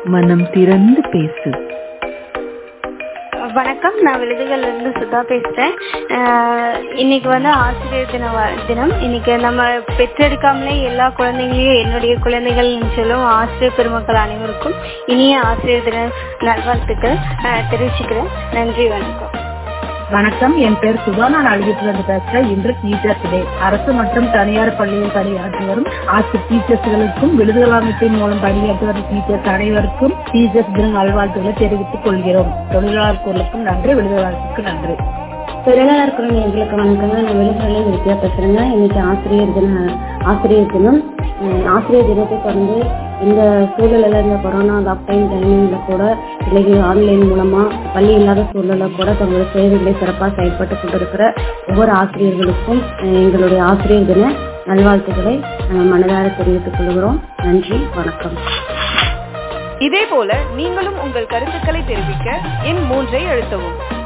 மனம் திறந்து பேசு வணக்கம் நான் விழுதுகள்ல இருந்து சுதா பேசுறேன் அஹ் இன்னைக்கு வந்து ஆசிரியர் தின வ- தினம் இன்னைக்கு நம்ம பெற்றெடுக்காமலே எல்லா குழந்தைங்களையும் என்னுடைய குழந்தைகள் சொல்லும் ஆசிரியர் பெருமக்கள் அனைவருக்கும் இனிய ஆசிரியர் தின நல்வாழ்த்துக்கள் அஹ் தெரிவிச்சுக்கிறேன் நன்றி வணக்கம் வணக்கம் என் பேர் சுதா நான் அழுகிட்டு வந்து பேசுறேன் இன்று டீச்சர்ஸ் டே அரசு மற்றும் தனியார் பள்ளியில் பணியாற்றி வரும் ஆசிரியர் டீச்சர்ஸ்களுக்கும் விடுதல் அமைப்பின் மூலம் பணியாற்றி வரும் டீச்சர்ஸ் அனைவருக்கும் டீச்சர்ஸ் தின நல்வாழ்த்துக்களை தெரிவித்துக் கொள்கிறோம் தொழிலாளர் குரலுக்கும் நன்றி விடுதலாளருக்கு நன்றி தொழிலாளர் குரல் எங்களுக்கு வணக்கங்க நான் விழுப்புரம்ல வித்யா பேசுறேங்க இன்னைக்கு ஆசிரியர் தின ஆசிரியர் தினம் அஹ் ஆசிரியர் தினத்தை தொடர்ந்து இந்த சூழலில் இந்த கொரோனா லாக்டவுன் டைமிங்ல கூட பிள்ளைகள் ஆன்லைன் மூலமா பள்ளி இல்லாத சூழல்ல கூட தங்களுடைய சேவைகளை சிறப்பாக செயல்பட்டு கொண்டிருக்கிற ஒவ்வொரு ஆசிரியர்களுக்கும் அஹ் எங்களுடைய ஆசிரியர் தின நல்வாழ்த்துக்களை நாங்கள் மனதார தெரிவித்துக் கொள்கிறோம் நன்றி வணக்கம் இதேபோல நீங்களும் உங்கள் கருத்துக்களை தெரிவிக்க எண் மூன்றை அழுத்தவும்